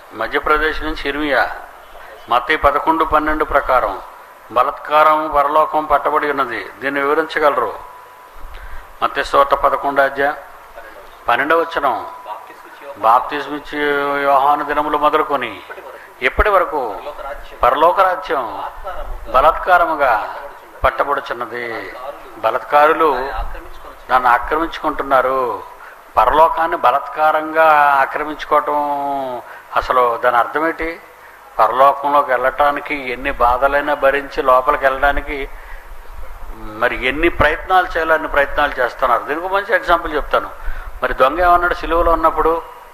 మధ్యప్రదేశ్ నుంచి ఇర్మియా మత్తి పదకొండు పన్నెండు ప్రకారం బలత్కారం పరలోకం పట్టబడి ఉన్నది దీన్ని వివరించగలరు మత్తి సోట పదకొండు అధ్యాయం పన్నెండవ వచనం బాప్తిస్మిచ్చి యోహాను దినములు మొదలుకొని ఇప్పటి వరకు పరలోక రాజ్యం బలాత్కారముగా పట్టబడుచున్నది బలత్కారులు దాన్ని ఆక్రమించుకుంటున్నారు పరలోకాన్ని బలత్కారంగా ఆక్రమించుకోవటం అసలు దాని అర్థం ఏంటి పరలోకంలోకి వెళ్ళటానికి ఎన్ని బాధలైనా భరించి లోపలికి వెళ్ళడానికి మరి ఎన్ని ప్రయత్నాలు చేయాలో అన్ని ప్రయత్నాలు చేస్తున్నారు దీనికి ఒక మంచి ఎగ్జాంపుల్ చెప్తాను మరి దొంగ ఏమన్నాడు సిలువలో ఉన్నప్పుడు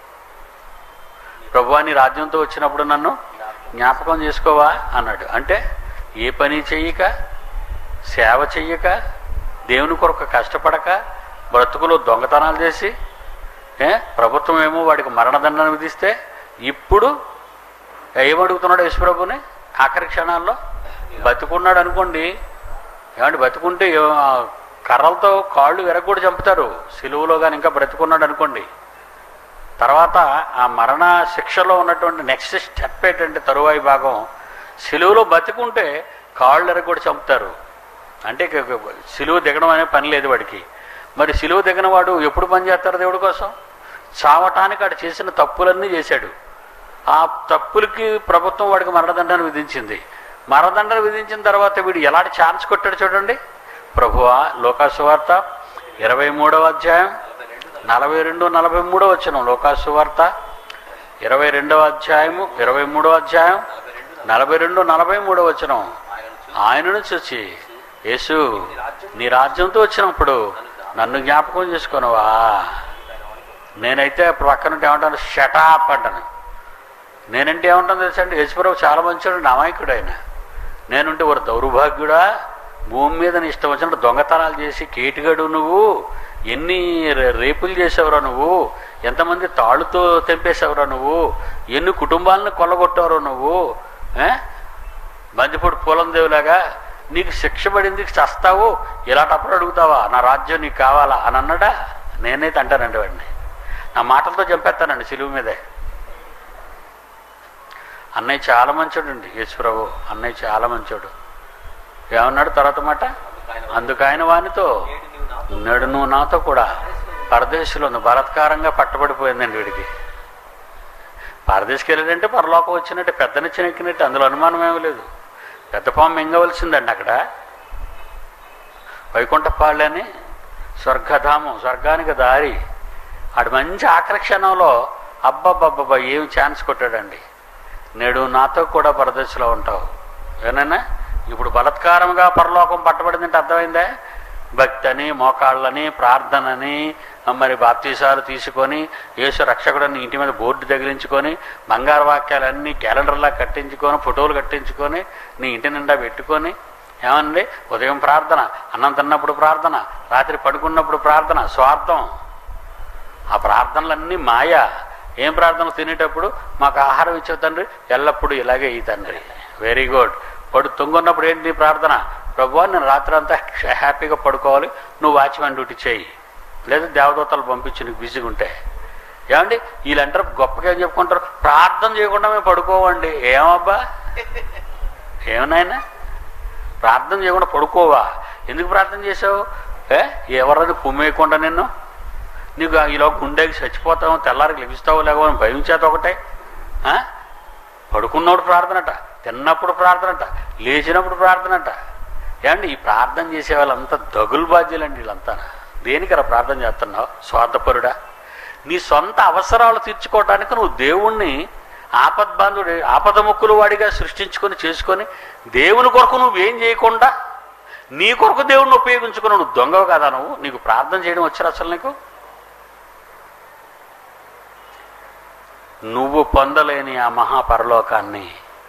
ప్రభువాని రాజ్యంతో వచ్చినప్పుడు నన్ను జ్ఞాపకం చేసుకోవా అన్నాడు అంటే ఏ పని చెయ్యక సేవ చెయ్యక దేవుని కొరకు కష్టపడక బ్రతుకులో దొంగతనాలు చేసి ఏ ప్రభుత్వం ఏమో వాడికి మరణదండన విధిస్తే ఇప్పుడు ఏమడుగుతున్నాడు యేసుప్రభుని ఆఖరి క్షణాల్లో బతుకున్నాడు అనుకోండి ఏమంటే బతుకుంటే ఏ- ఆ కర్రలతో కాళ్ళు విరగొడి చంపుతారు సిలువలో కానీ ఇంకా బ్రతుకున్నాడు అనుకోండి తర్వాత ఆ మరణ శిక్షలో ఉన్నటువంటి నెక్స్ట్ స్టెప్ ఏంటంటే తరువాయి భాగం సిలువలో బతికుంటే కాళ్ళు ఎరగొడి చంపుతారు అంటే ఇక సిలువ దిగడం అనే పని లేదు వాడికి మరి సిలువ దిగన వాడు ఎప్పుడు పని చేస్తారు దేవుడి కోసం చావటానికి వాడు చేసిన తప్పులన్నీ చేశాడు ఆ తప్పులకి ప్రభుత్వం వాడికి మరణదండన విధించింది మరణదండన విధించిన తర్వాత వీడు ఎలాంటి ఛాన్స్ కొట్టాడు చూడండి ప్రభువా లోకాసు వార్త ఇరవై మూడవ అధ్యాయం నలభై రెండు నలభై మూడో వచ్చిన లోకాసు వార్త ఇరవై రెండవ అధ్యాయము ఇరవై మూడో అధ్యాయం నలభై రెండు నలభై మూడో వచనం ఆయనను చూచి యేసు నీ రాజ్యంతో వచ్చినప్పుడు నన్ను జ్ఞాపకం చేసుకొనవా నేనైతే పక్కన ఏమంటాను షటాప్ అంటాను నేనంటే ఏమంటాను తెలుసా అండి యేసుప్రభు చాలా మంచివాడు అమాయకుడు ఆయన నేనుంటే ఒక దౌర్భాగ్యుడా భూమి మీద నీ ఇష్టం వచ్చినట్టు దొంగతనాలు చేసి కేటుగడు నువ్వు ఎన్ని రే- రేపులు చేసావురా నువ్వు ఎంతమంది తాళ్ళుతో తెంపేశావురా నువ్వు ఎన్ని కుటుంబాలను కొల్లగొట్టావురా నువ్వు ఏ? బందిపూడి పూలం దేవులాగా నీకు శిక్ష పడింది చస్తావు ఇలాంటప్పుడు అడుగుతావా నా రాజ్యం నీకు కావాలా అని అన్నాడా నేనైతే అంటానండి వాడిని నా మాటలతో చంపేస్తానండి సిలువు మీదే అన్నయ్య చాలా మంచోడండి యేసుప్రభు అన్నయ్య చాలా మంచోడు ఏమన్నాడు తర్వాత మాట అందుకు ఆయన వానితో నేడు నువ్వు నాతో కూడా పరదేశంలో ఉంది బలాత్కారంగా పట్టబడిపోయిందండి వీడికి పరదేశకి వెళ్ళాడంటే పరలోకం వచ్చినట్టు పెద్ద నిచ్చెన ఎక్కినట్టు అందులో అనుమానం ఏమీ లేదు పెద్ద పాము మింగవలసిందండి అక్కడ వైకుంఠపాళ్ళని స్వర్గధామం స్వర్గానికి దారి ఆడు మంచి ఆకర్షణలో అబ్బబ్బబ్బబ్బా ఏం ఛాన్స్ కొట్టాడండి నేడు నాతో కూడా పరదశలో ఉంటావు ఏనైనా ఇప్పుడు బలత్కారంగా పరలోకం పట్టబడిందంటే అర్థమైందా భక్తి అని మోకాళ్ళని ప్రార్థనని మరి బాప్తీసాలు తీసుకొని యేసు రక్షకుడని ఇంటి మీద బోర్డు తగిలించుకొని బంగారు వాక్యాలన్నీ క్యాలెండర్లా కట్టించుకొని ఫోటోలు కట్టించుకొని నీ ఇంటి నిండా పెట్టుకొని ఏమండి ఉదయం ప్రార్థన అన్నం తిన్నప్పుడు ప్రార్థన రాత్రి పడుకున్నప్పుడు ప్రార్థన స్వార్థం ఆ ప్రార్థనలన్నీ మాయ ఏం ప్రార్థనలు తినేటప్పుడు మాకు ఆహారం ఇచ్చే తండ్రి ఎల్లప్పుడూ ఇలాగే ఈ తండ్రి వెరీ గుడ్ పడు తొంగున్నప్పుడు ఏంటి నీ ప్రార్థన ప్రభువా నేను రాత్రి అంతా హ్యాపీగా పడుకోవాలి నువ్వు వాచ్మెన్ డ్యూటీ చేయి లేదా దేవదూతలు పంపించి నీకు బిజీగా ఉంటే ఏమండి వీళ్ళంటారు గొప్పగా ఏం చెప్పుకుంటారు ప్రార్థన చేయకుండా మేము పడుకోవండి ఏమబ్బా ఏమన్నాయనా ప్రార్థన చేయకుండా పడుకోవా ఎందుకు ప్రార్థన చేసావు ఏ ఎవరది కుమ్మేయకుండా నిన్ను నీకు ఈలో గుండెకి చచ్చిపోతావు తెల్లారికి లభిస్తావు లేవో అని భయం చేత ఒకటే ఆ? పడుకున్నప్పుడు ప్రార్థనట తిన్నప్పుడు ప్రార్థనట లేచినప్పుడు ప్రార్థనట ఏమండి ఈ ప్రార్థన చేసే వాళ్ళంతా దగులు బాధ్యులండి వీళ్ళంతా దేనికరా ప్రార్థన చేస్తున్నావు స్వార్థపరుడా నీ సొంత అవసరాలు తీర్చుకోవడానికి నువ్వు దేవుణ్ణి ఆపద్బాంధుడి ఆపదముక్కులు వాడిగా సృష్టించుకొని చేసుకొని దేవుని కొరకు నువ్వేం చేయకుండా నీ కొరకు దేవుణ్ణి ఉపయోగించుకుని నువ్వు దొంగవు కదా నువ్వు నీకు ప్రార్థన చేయడం వచ్చారు అసలు నీకు నువ్వు పొందలేని ఆ మహాపరలోకాన్ని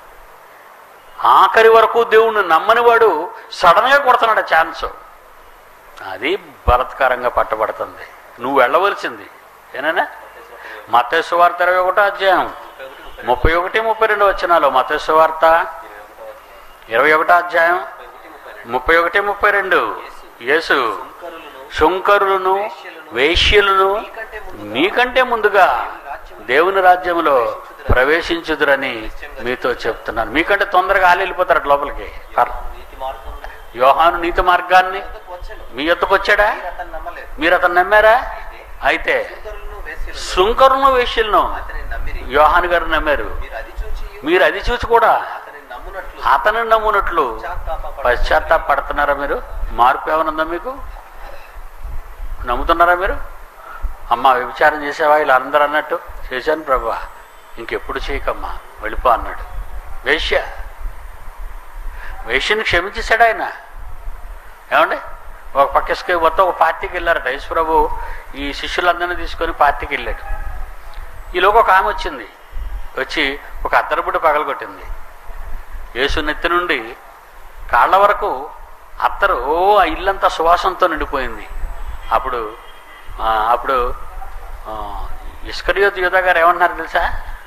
ఆఖరి వరకు దేవుణ్ణి నమ్మనివాడు సడన్గా కొడుతున్నాడు ఛాన్స్ అది బలత్కారంగా పట్టబడుతుంది నువ్వు వెళ్ళవలసింది ఏనా మతేసు వార్త ఇరవై ఒకటో అధ్యాయం ముప్పై ఒకటి ముప్పై రెండు వచ్చినాలో మతేసు వార్త ఇరవై ఒకటో అధ్యాయం ముప్పై ఒకటి ముప్పై రెండు యేసు శుంకరులను వేశ్యలను మీకంటే ముందుగా దేవుని రాజ్యములో ప్రవేశించుదురని మీతో చెప్తున్నాను మీకంటే తొందరగా ఆలు వెళ్ళిపోతారు అటు లోపలికి పర్- నీతి మార్గం యోహాను నీతి మార్గాన్ని వచ్చాను మీ ఎత్తుకు వచ్చాడా మీరు అతన్ని నమ్మలేదు మీరు అతను నమ్మారా అయితే అయితే సుందరులను వేశ్యలను శృంకరును వేషలను అతని నమ్మిరి యోహాను గారు నమ్మారు మీరు అది చూచి మీరు అది చూసి కూడా అతని నమ్మునట్లు అతను నమ్మునట్లు పశ్చాత్తాపపడ- పశ్చాత్తాపడుతున్నారా మీరు మార్పు ఏమనుందా మీకు నమ్ముతున్నారా మీరు అమ్మ వ్యభిచారం చేసావా ఇలా అందరూ అన్నట్టు చేశాను ప్రభా ఇంకెప్పుడు చేయకమ్మా వెళ్ళిపో అన్నాడు వేశ్య వేష్యని క్షమించేశాడు ఆయన ఏమండి ఒక పక్కకి మొత్తం ఒక పార్టీకి వెళ్ళారట యేసు ప్రభు ఈ శిష్యులందరినీ తీసుకొని పార్టీకి వెళ్ళాడు ఈలోగా ఒక ఆమె వచ్చింది వచ్చి ఒక అద్దరబుడ్డ పగలగొట్టింది యేసు నెత్తి నుండి కాళ్ళ వరకు అత్తరు ఓ ఆ ఇల్లంతా సువాసనతో నిండిపోయింది అప్పుడు ఆ, అప్పుడు ఆ, ఇస్కరియోత్ యుధ గారు ఏమన్నారు తెలుసా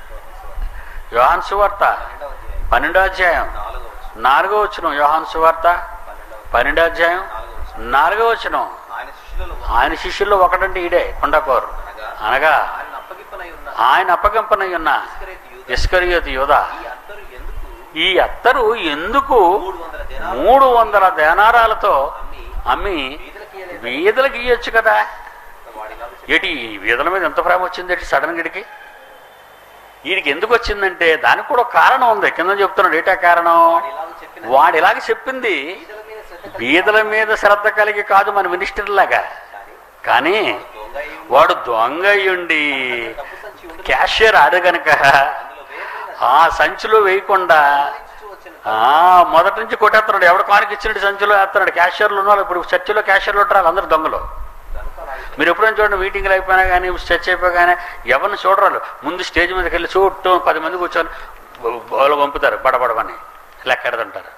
యోహాన్ సువార్త రెండవ అధ్యాయం, పన్నెండో అధ్యాయం నాలుగవ వచనం, నాలుగో వచ్చిన యోహాన్ సువార్త పన్నెండవ పన్నెండో అధ్యాయం నాలుగవ వచనం. నాలుగో వచ్చిన ఆయన శిష్యులలో ఆయన శిష్యుల్లో ఒకటంటే ఈడే కొండకోరు అనగా అనగా ఆయన అప్పగిప్పనై ఉన్న ఆయన అప్పగింపనై ఉన్న ఇస్కరేతు యూదా, ఇస్కరియోత్ యోధ ఈ అందరూ ఎందుకు ఈ అత్తరు ఎందుకు మూడు వందల దినాలు మూడు వందల దేనారాలతో అమ్మి అమ్మి వీధులకి ఇయ్యలేదు? వీధులకు ఇయ్యొచ్చు కదా వాడిలాగా చెప్పాడు. ఏటి ఈ వీధుల మీద ఎంత ప్రేమ వచ్చింది ఏంటి సడన్ గడికి వీడికి ఎందుకు వచ్చిందంటే దానికి కూడా ఒక కారణం ఉంది కింద చెప్తున్నాడు ఏటా కారణం వాడిలాగా చెప్పిన వాడు ఇలాగ చెప్పింది వీధుల మీద శ్రద్ధ కలిగి బీదల మీద శ్రద్ధ కలిగి కాదు మన మినిస్టర్ లాగా కానీ కానీ దొంగ అయి ఉండి వాడు దొంగ అయ్యుండి డబ్బు సంచి ఉండి క్యాషియర్ ఆడు గనక అందులో వేయబడిన ఆ సంచిలో వేయకుండా సంపాదించుచూ వచ్చిన ఆ మొదటి నుంచి కొట్టేస్తున్నాడు ఎవడు కానికి ఇచ్చినట్టు సంచిలో వేస్తున్నాడు క్యాషియర్లు ఉన్నారు ఇప్పుడు చర్చిలో క్యాషియర్లు ఉంటారు అందరు దొంగలు కనుక వాడి మీరు ఎప్పుడైనా చూడండి మీటింగ్లు అయిపోయినా కానీ చర్చ అయిపోగానే ఎవరిని చూడరాలు ముందు స్టేజ్ మీదకి వెళ్ళి చుట్టూ పది మంది కూర్చొని బోలు పంపుతారు బడబడమని లెక్కెడదంటారు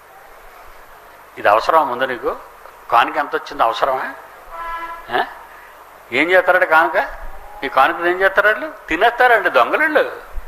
ఇది అవసరమా ముందు నీకు కానుక ఎంత వచ్చింది అవసరమా ఆ? ఏం చేస్తారంటే కానుక ఈ కానుకలు ఏం చేస్తారు వాళ్ళు తినేస్తారండి దొంగలు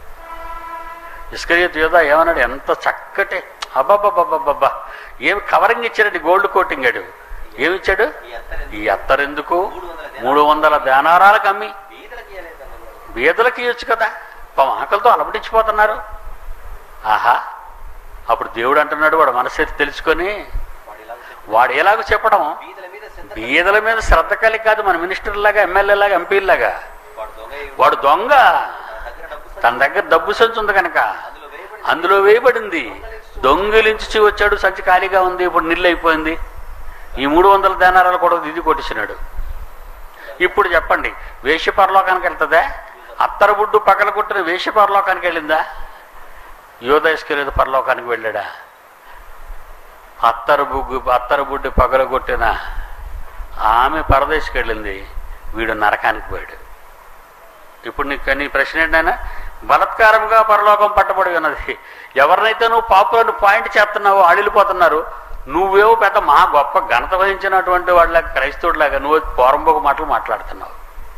ఇస్కరియత్ యోధ ఏమన్నాడు ఎంత చక్కటి అబ్బాబ్బాబ్బాబ్బా ఏమి కవరింగ్ ఇచ్చాడండి గోల్డ్ కోటింగ్ ఆడు ఏమిచ్చాడు ఈ అత్తరెందుకు ఈ అత్తరెందుకు మూడు వందల దినాలు మూడు వందల దానారాలకు అమ్మి వీధులకి ఇయ్యలేదన్నాడు. బీదలకి ఇవ్వచ్చు కదా పాపం ఆకలితో అలమటించిపోతున్నారు ఆహా అప్పుడు దేవుడు అంటున్నాడు వాడు మనసు తెలుసుకొని వాడిలాగా చెప్పాడు. వాడు ఎలాగో చెప్పడం వీధుల మీద శ్రద్ధ బీదల మీద శ్రద్ధ కలిగి కాదు మన మినిస్టర్లాగా ఎమ్మెల్యేలాగా ఎంపీలాగా వాడు దొంగ అయి ఉండి వాడు దొంగ తన దగ్గర తన దగ్గర డబ్బు సంచి డబ్బు సంచి ఉంది కనుక అందులో వేయబడి అందులో వేయబడింది దొంగిలించి వచ్చాడు సంచి ఖాళీగా ఉంది ఇప్పుడు నీళ్ళు అయిపోయింది ఈ మూడు వందల దేనారాలు కూడా ఇది కొట్టించినాడు ఇప్పుడు చెప్పండి వేష్య పరలోకానికి వెళ్తుందా అత్తరబుడ్డు పగల కొట్టిన వేష్య పరలోకానికి వెళ్ళిందా యోధేశ్వరేది పరలోకానికి వెళ్ళాడా అత్తరు బుగ్గు అత్తరబుడ్డు పగలగొట్టిన ఆమె పరదేశకి వెళ్ళింది వీడు నరకానికి పోయాడు ఇప్పుడు నీకు నీ ప్రశ్న ఏంటైనా బలత్కారంగా పరలోకం పట్టబడి ఉన్నది ఎవరినైతే నువ్వు పాపులను పాయింట్ చేస్తున్నావో ఆడిలిపోతున్నారు నువ్వేవో పెద్ద మా గొప్ప ఘనత వహించినటువంటి వాళ్ళకి క్రైస్తవుడిలాగా నువ్వు పోరంబోకు మాటలు మాట్లాడుతున్నావు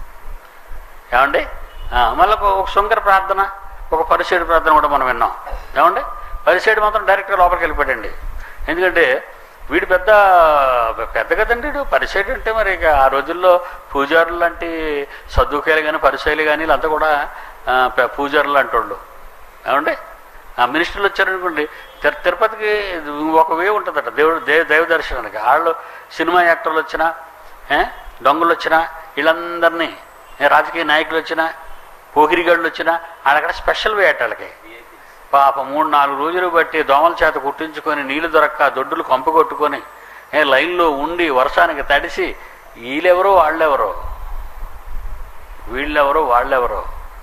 ఏమండి ఆ, మళ్ళీ ఒక ఒక శృంకర ప్రార్థన ఒక పరిసేడు ప్రార్థన కూడా మనం విన్నాం ఏమండి పరిసేడు మాత్రం డైరెక్ట్గా లోపలికి వెళ్ళిపోయాడండి ఎందుకంటే వీడు పెద్ద పెద్ద కదండి వీడు పరిసేడు అంటే మరి ఇక ఆ రోజుల్లో పూజారులు లాంటి సద్దుకాయలు కానీ పరిశైలు కానీ వీళ్ళంతా కూడా ఆ, పె- పూజారులు అంటోళ్ళు ఏమండి ఆ మినిస్టర్లు వచ్చారనుకోండి తిరు తిరుపతికి ఒక వే ఉంటుందట దేవుడు దేవ దైవ దర్శనానికి వాళ్ళు సినిమా యాక్టర్లు వచ్చినా ఏ, దొంగలు వచ్చినా వీళ్ళందరినీ ఏ, రాజకీయ నాయకులు వచ్చినా పోకిరిగాళ్ళు వచ్చినా వాళ్ళక్కడ స్పెషల్ వే అట వాళ్ళకి పాప మూడు నాలుగు రోజులు బట్టి దోమల చేత కుట్టించుకొని నీళ్లు దొరక్క దొడ్డులు కంపు కొట్టుకొని ఏ లైన్లో ఉండి వర్షానికి తడిసి వీళ్ళెవరో వాళ్ళెవరో వీళ్ళెవరో వాళ్ళెవరో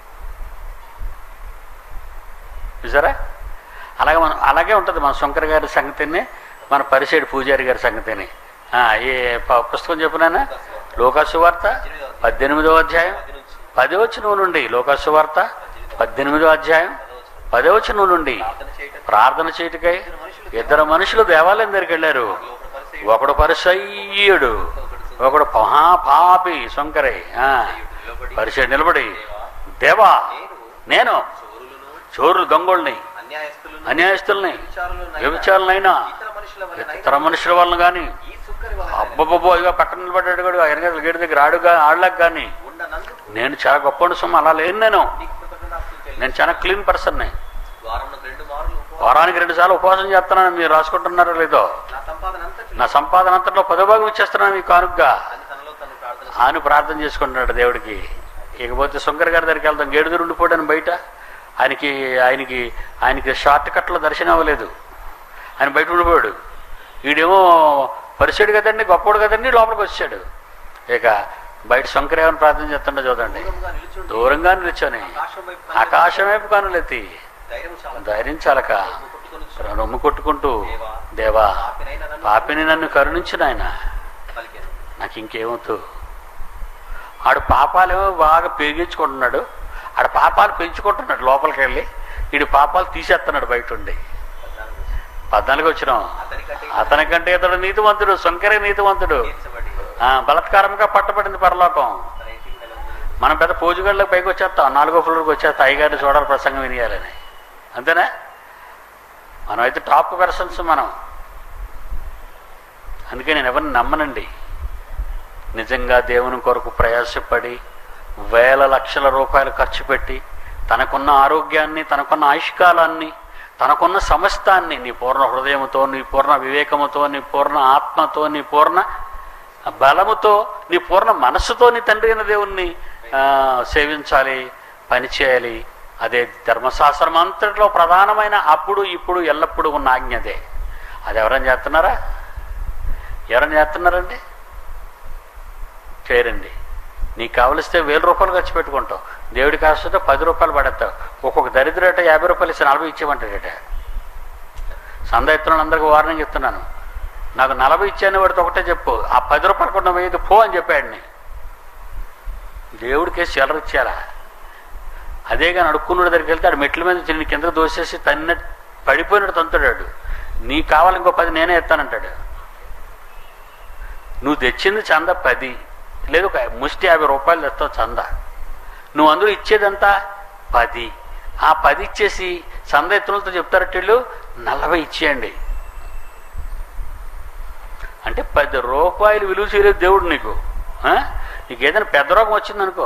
చూసారా అలాగే మనం అలాగే ఉంటుంది మన శంకర్ గారి సంగతిని మన పరిసేడు పూజారి గారి సంగతిని ఆ, ఏ ప- పుస్తకం చెప్పినానా లోకాసు వార్త పద్దెనిమిదో అధ్యాయం పది నుంచి పది వచ్చిన నుండి లోకాసు వార్త పద్దెనిమిదో అధ్యాయం పదో వచ్చిన నుండి ప్రార్థన చేయటం ప్రార్థన చేయటకై ఇద్దరు మనుషులు దేవాలయం దగ్గరికి వెళ్ళారు ఒకడు పరిసయ్యుడు, ఒకడు పరిసయ్యుడు ఒకడు మహాపాపి శంకరై ఆ, నిలబడి పరిచయం నిలబడి దేవా, దేవా నేను నేను చోరులను చోరు దొంగల్ని అన్యాయస్తులను అన్యాయస్తుల్ని వ్యభిచారులనైనా, వ్యభిచారులైనా ఇతర మనుషుల వలెనైనా ఇతర మనుషుల వలన కానీ ఈ సుక్కరి వలన అబ్బబ్బబ్బో ఇక పక్కన నిలబడ్డాడు కూడా వెనక గేటు దగ్గర ఆడుగా ఆడలేక కానీ ఉండనందుకు నేను చాలా గొప్ప సుమ అలా లేను నేను నీకు కృతజ్ఞతాస్తుతులు నేను చాలా క్లీన్ పర్సన్ని వారంలో రెండు మార్లు ఉపవాసం. వారానికి రెండు సార్లు ఉపవాసం చేస్తున్నాను మీరు రాసుకుంటున్నారో లేదో నా సంపాదన అంతటి నా సంపాదన అంతట్లో పదో భాగం ఇచ్చేస్తున్నాను మీకు కానుగ్గా అని తనలో తను ప్రార్థన అని ప్రార్థన చేసుకుంటున్నాడు దేవుడికి ఇకపోతే శంకర్ గారి దగ్గరికి వెళ్తాం గేడుదూరు ఉండిపోయాను బయట ఆయనకి ఆయనకి ఆయనకి షార్ట్ కట్లో దర్శనం అవ్వలేదు ఆయన బయట ఉండిపోయాడు వీడేమో పరిచయుడు కదండి గొప్పవాడు కదండి లోపలికి వచ్చాడు ఇక బయట శంకర్ ఏమని ప్రార్థన చేస్తుండో చూడండి దూరంగా నిలుచుండి దూరంగా నిల్చొని ఆకాశం వైపు ఆకాశం వైపు కనులెత్తి ధైర్యం చాలా ధైర్యం చాలక కొట్టుకొని రొమ్ము కొట్టుకుంటూ దేవా పాపినైన నన్ను పాపిని నన్ను కరుణించు నాయన పలికాను నాకు ఇంకేమవుతూ ఆడు పాపాలేమో బాగా పెరిగించుకుంటున్నాడు ఆడ పాపాలు పెంచుకుంటున్నాడు లోపలికి వెళ్ళి వీడి పాపాలు తీసేస్తున్నాడు బయట ఉండి పద్నాలుగు వచ్చినాం అతనికంటే అతనికంటే ఇతడు నీతివంతుడు శంకరే నీతివంతుడు తీర్చబడి ఆ, బలత్కారంగా పట్టబడింది పరలోకం తన ఇంటికి వెళ్ళండి మనం పెద్ద పోజుగళ్ళకి పైకి వచ్చేస్తాం నాలుగో ఫ్లోర్కి వచ్చేస్తాం అయ్యగారిని చూడాలి ప్రసంగం వినియాలని అంతేనా మనం అయితే టాప్ పర్సన్స్ మనం అందుకే నేను ఎవరిని నమ్మనండి నిజంగా దేవుని కొరకు ప్రయాసపడి వేల లక్షల రూపాయలు ఖర్చు పెట్టి తనకున్న ఆరోగ్యాన్ని తనకున్న ఆయుష్కాలాన్ని తనకున్న సమస్తాన్ని నీ పూర్ణ హృదయముతో నీ పూర్ణ వివేకముతో నీ పూర్ణ ఆత్మతో నీ పూర్ణ బలముతో నీ పూర్ణ మనస్సుతో నీ తండ్రి అయిన దేవుణ్ణి ఆ, సేవించాలి పనిచేయాలి అదే ధర్మశాస్త్రం అంతటిలో ప్రధానమైన అప్పుడు ఇప్పుడు ఎల్లప్పుడూ ఉన్న ఆజ్ఞ అదే అది ఎవరైనా చేస్తున్నారా ఎవరైనా చేస్తున్నారండి చేయరండి నీకు కావలిస్తే వేల రూపాయలు ఖర్చు పెట్టుకుంటావు దేవుడికి కాస్తుంటే పది రూపాయలు పడేస్తావు ఒక్కొక్క దరిద్రట యాభై రూపాయలు ఇస్తే నలభై ఇచ్చేయమంటాడట సంద ఎత్తున్నాను అందరికి వార్నింగ్ ఇస్తున్నాను నాకు నలభై ఇచ్చాను వాడితో ఒకటే చెప్పు ఆ పది రూపాయలు కొన్న వేయదు పో అని చెప్పాడిని దేవుడికే చిల్లర ఇచ్చారా అదే కానీ అడుక్కున్నాడు దగ్గరికి వెళ్తే ఆడు మెట్ల మీద చిన్న కిందకు దోసేసి తన్న పడిపోయినట్టు తంతాడు నీకు కావాలి ఇంకో పది నేనే ఎత్తానంటాడు నువ్వు తెచ్చింది చంద పది లేదు ఒక ముష్టి యాభై రూపాయలు తెస్తావు చంద నువ్వు అందులో ఇచ్చేదంతా పది ఆ పది ఇచ్చేసి చంద ఎత్తులతో చెప్తారట వీళ్ళు నలభై ఇచ్చేయండి అంటే పది రూపాయలు విలువ చేయలేదు దేవుడు నీకు ఆ? నీకు ఏదైనా పెద్ద రోగం వచ్చిందనుకో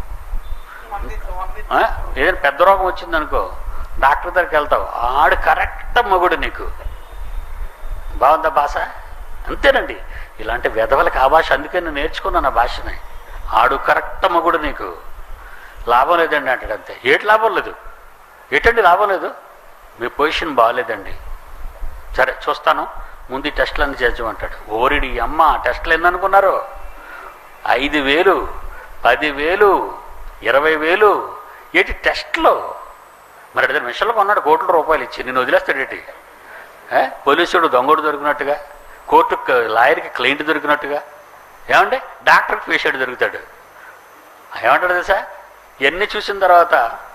ఆ? ఏదైనా పెద్ద రోగం వచ్చిందనుకో డాక్టర్ దగ్గరికి వెళ్తావు ఆడు కరెక్ట్ మగుడు నీకు బాగుందా భాష అంతేనండి ఇలాంటి వెధవలకి ఆ భాష అందుకే నేను నేర్చుకున్నాను ఆ భాషని ఆడు కరెక్ట్ మగుడు నీకు లాభం లేదండి అంటాడు అంతే ఏటి లాభం లేదు ఏటండి లాభం లేదు మీ పొజిషన్ బాగాలేదండి సరే చూస్తాను ముందు ఈ టెస్టులు అన్ని చేర్చమంటాడు ఓరిడి అమ్మ టెస్టులు ఎన్ననుకున్నారు ఐదు వేలు పదివేలు ఇరవై వేలు ఏటి టెస్ట్లో మరి అదే మిషన్లో కొన్నాడు కోట్ల రూపాయలు ఇచ్చి నేను వదిలేస్తాడేటి ఏ? పోలీసుడు దొంగడు దొరికినట్టుగా కోర్టుకు లాయర్కి క్లయింట్ దొరికినట్టుగా ఏమంటే డాక్టర్కి పేషెంట్ దొరుకుతాడు ఏమంటాడు తెలుసా ఇవన్నీ చూసిన తర్వాత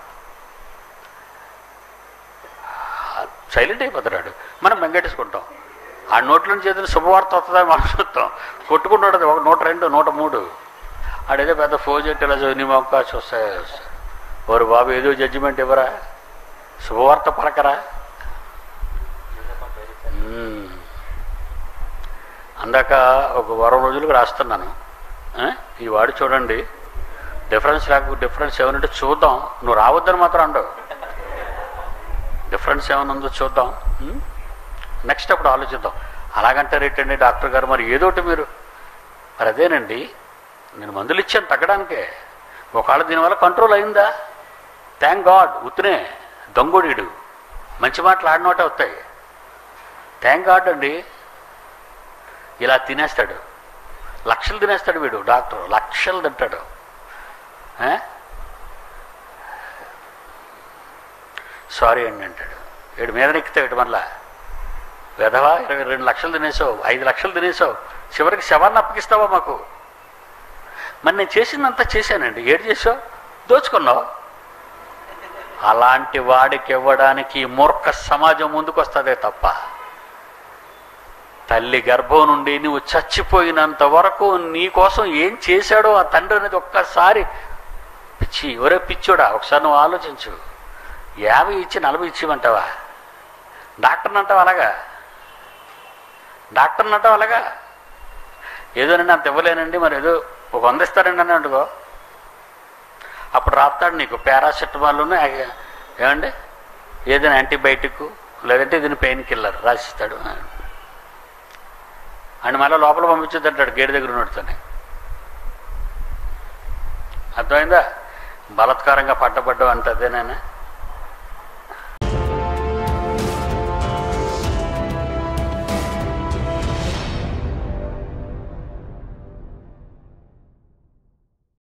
సైలెంట్ అయిపోతున్నాడు మనం వెంకటేసుకుంటాం ఆ నోట్ల నుంచి ఏదైనా శుభవార్త వస్తుందని మనం చూస్తాం కొట్టుకుంటాడు ఒక నూట రెండు నూట మూడు ఆడేదో పెద్ద ఫోజ్ అంటే ఇలా నీ అవకాశం వస్తాయి ఓరు బాబు ఏదో జడ్జిమెంట్ ఇవ్వరా శుభవార్త పలకరా మ్మ్. అందాక ఒక వారం రోజులకు రాస్తున్నాను ఆ? ఈ వాడు చూడండి డిఫరెన్స్ లేక డిఫరెన్స్ ఏమనంటే చూద్దాం నువ్వు రావద్దని మాత్రం అండవు డిఫరెన్స్ ఏమైనా ఉందో చూద్దాం మ్మ్? నెక్స్ట్ అప్పుడు ఆలోచిద్దాం అలాగంటే రేటండి డాక్టర్ గారు మరి ఏదోటి మీరు మరి అదేనండి నేను మందులు ఇచ్చాను తగ్గడానికే ఒకవేళ దీనివల్ల కంట్రోల్ అయిందా థ్యాంక్ గాడ్ ఉత్తునే దొంగోడీడు మంచి మాటలు ఆడినోటే వస్తాయి థ్యాంక్ గాడ్ అండి ఇలా తినేస్తాడు లక్షలు తినేస్తాడు వీడు డాక్టర్ లక్షలు తింటాడు ఆ? సారీ అండి అంటాడు వీడు మీద నెక్కుతాడు మళ్ళా వెధవా ఇరవై రెండు లక్షలు తినేసావు ఐదు లక్షలు తినేసావు చివరికి శవాన్ని అప్పగిస్తావా మాకు మరి నేను చేసిందంతా చేశానండి ఏడు చేసావు దోచుకున్నావు అలాంటి వాడికి ఇవ్వడానికి ఈ మూర్ఖ సమాజం ముందుకు వస్తుందే తప్ప తల్లి గర్భం నుండి నువ్వు చచ్చిపోయినంత వరకు నీ కోసం ఏం చేశాడో ఆ తండ్రి అనేది ఒక్కసారి పిచ్చి ఒరే పిచ్చోడా ఒకసారి నువ్వు ఆలోచించు యాభై ఇచ్చి నలభై ఇచ్చిమంటావా డాక్టర్ని అంటావు అలాగా డాక్టర్ని అంటావు అలాగా ఏదోనండి అంత ఇవ్వలేనండి మరి ఏదో ఒక వంద ఇస్తారండి అని అనుకో అప్పుడు రాస్తాడు నీకు పారాసెటమాల్ను ఏమండి ఏదైనా యాంటీబయాటిక్ లేదంటే ఇది పెయిన్ కిల్లర్ రాసిస్తాడు అని మళ్ళీ లోపల పంపించొద్దు అంటాడు గేట్ దగ్గర ఉన్నట్టుతోనే అర్థమైందా బలత్కారంగా పట్టబడ్డం అంటే అదేనా